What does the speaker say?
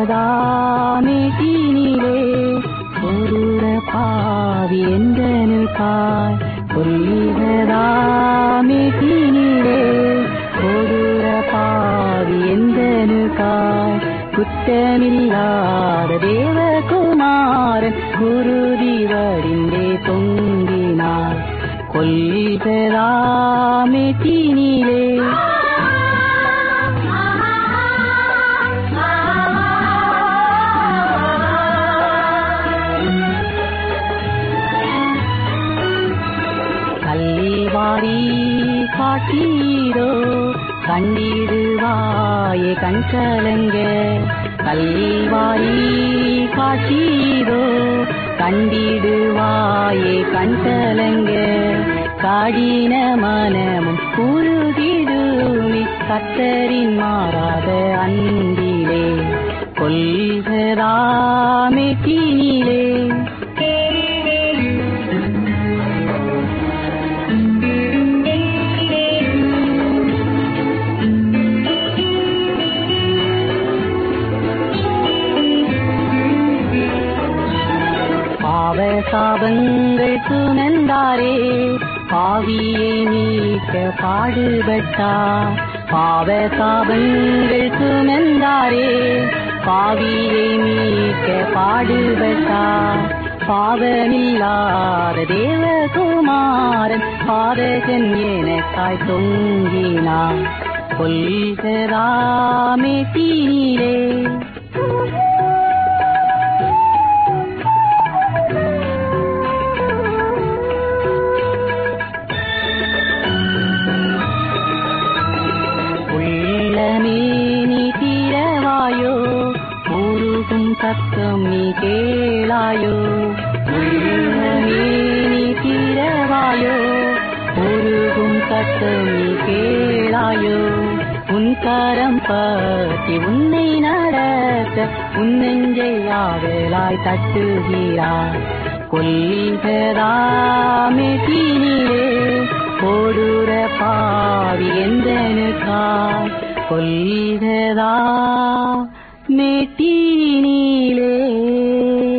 கொல்லிகதாமேட்டினிலே ஒருர பாவி எந்தனுக்காய் கொல்லிகதாமேட்டினிலே ஒருர பாவி எந்தனுக்காய் குற்றமில்லாத தேவகுமாரன் குருதி வடிந்தே தொங்கினார் கொல்லிகதாமேட்டினிலே கல்வாரி காட்டீரோ கண்டிடுவாயே கண் கலங்க கல்வாரி காட்டீரோ கண்டிடுவாயே கண் கலங்க காடின மனமும் குருகிடுமி கத்தரின் மாறாத அன்பிலே கொள்கதாமே தீனிலே பாவ சாபங்கள் சுமந்தாரே பாவியை நீக்க பாடுபட்டார் பாவ சாபங்கள் சுமந்தாரே பாவியை நீக்க பாடுபட்டார் பாவமில்லாத தேவகுமாரன் பாதகன் எனக்காய் தொங்கினார் கொல்கராமே தீனிலே உள்ளமே நீ தீரவாயோ உருகும் சத்தம் நீ கேளாயோ உள்ளமே நீ தீரவாயோ உருகும் சத்தம் நீ கேளாயோ உன் கரம் பற்றி உன்னை நடத்த உன் நெஞ்சை ஆவலாய் தட்டுகிறார் கொல்லிகதாமே தீனிலே கொடூர பாவி எந்தனுக்காய் கொல்லிகதா மேட்டீனிலே